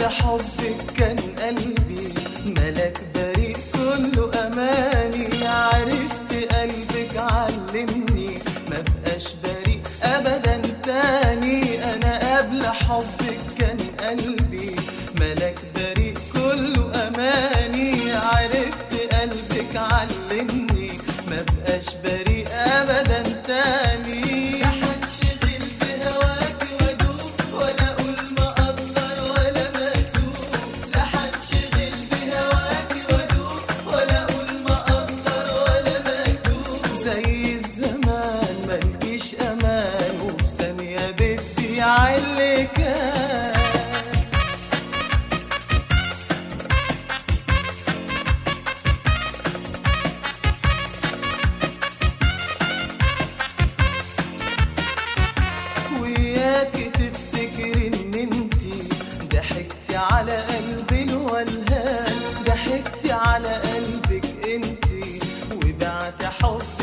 قبل حبك كان قلبي ملك بريء كله أماني عرفت قلبك علمني ما بقاش بريء أبدا تاني أنا قبل حبك كان قلبي ملك بريء كله أماني عرفت قلبك علمني ما بقاش بريء أبدا تاني لا هنشغل بهواك وادوب ولا اقول ما اقدر ولا مكتوب لا هنشغل بهواك وادوب ولا اقول ما اقدر ولا مكتوب زي الزمان ملكيش امان وفي ثانيه بدي علكان وياك تفتكر ان انتي ضحكتي على قلبي الولهان ضحكتي على قلبك انتي وبعت حب